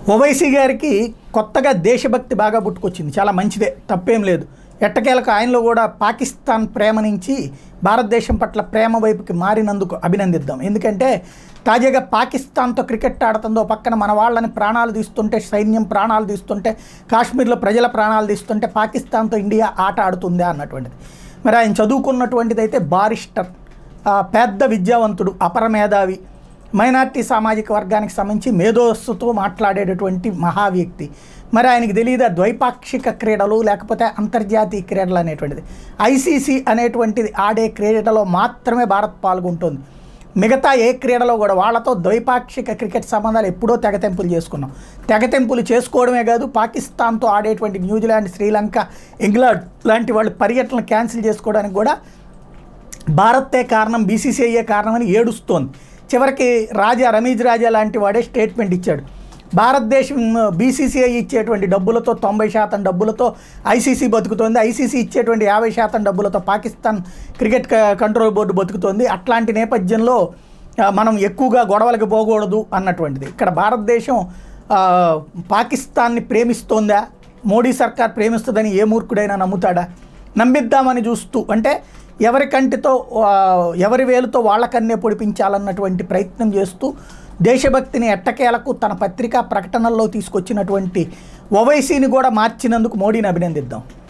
ఓవైసీ గారికి కొత్తగా దేశభక్తి బాగా పుట్టుకొచ్చింది చాలా మంచిదే తప్పేం లేదు ఎట్టకేలకు ఆయనలో కూడా పాకిస్తాన్ ప్రేమ నుంచి భారతదేశం పట్ల ప్రేమ వైపుకి మారినందుకు అభినందిద్దాం ఎందుకంటే తాజాగా పాకిస్తాన్తో క్రికెట్ ఆడుతుందో పక్కన మన వాళ్ళని ప్రాణాలు తీస్తుంటే సైన్యం ప్రాణాలు తీస్తుంటే కాశ్మీర్లో ప్రజల ప్రాణాలు తీస్తుంటే పాకిస్తాన్తో ఇండియా ఆట ఆడుతుందా అన్నటువంటిది మరి ఆయన చదువుకున్నటువంటిది అయితే బారిస్టర్ ఆ, పెద్ద విద్యావంతుడు అపర మేధావి మైనార్టీ సామాజిక వర్గానికి సంబంధించి మేధోస్సుతో మాట్లాడేటటువంటి మహా వ్యక్తి మరి ఆయనకి తెలియదా ద్వైపాక్షిక క్రీడలు లేకపోతే అంతర్జాతీయ క్రీడలు అనేటువంటిది ఐసీసీ అనేటువంటిది ఆడే క్రీడలో మాత్రమే భారత్ పాల్గొంటుంది మిగతా ఏ క్రీడలో కూడా వాళ్ళతో ద్వైపాక్షిక క్రికెట్ సంబంధాలు ఎప్పుడో తెగతెంపులు చేసుకున్నాం తెగతెంపులు చేసుకోవడమే కాదు పాకిస్తాన్తో ఆడేటువంటి న్యూజిలాండ్ శ్రీలంక ఇంగ్లాండ్ లాంటి వాళ్ళు పర్యటన క్యాన్సిల్ చేసుకోవడానికి కూడా భారతే కారణం బీసీసీఐఏ కారణం అని ఏడుస్తోంది చివరికి రాజా రమీజ్ రాజా లాంటి వాడే స్టేట్మెంట్ ఇచ్చాడు భారతదేశం బీసీసీఐ ఇచ్చేటువంటి డబ్బులతో తొంభై శాతం డబ్బులతో ఐసీసీ బతుకుతోంది ఐసీసీ ఇచ్చేటువంటి యాభై శాతం డబ్బులతో పాకిస్తాన్ క్రికెట్ క- కంట్రోల్ బోర్డు బతుకుతోంది అట్లాంటి నేపథ్యంలో ఆ, మనం ఎక్కువగా గొడవలకు పోకూడదు అన్నటువంటిది ఇక్కడ భారతదేశం ఆ, పాకిస్తాన్ని ప్రేమిస్తోందా మోడీ సర్కార్ ప్రేమిస్తుందని ఏ మూర్ఖుడైనా నమ్ముతాడా నమ్మిద్దామని చూస్తూ అంటే ఎవరి కంటితో ఆ, ఎవరి వేలుతో వాళ్ళ కన్నే పొడిపించాలన్నటువంటి ప్రయత్నం చేస్తూ దేశభక్తిని ఎట్టకేలకు తన పత్రికా ప్రకటనల్లో తీసుకొచ్చినటువంటి ఓవైసీని కూడా మార్చినందుకు మోడీని అభినందిద్దాం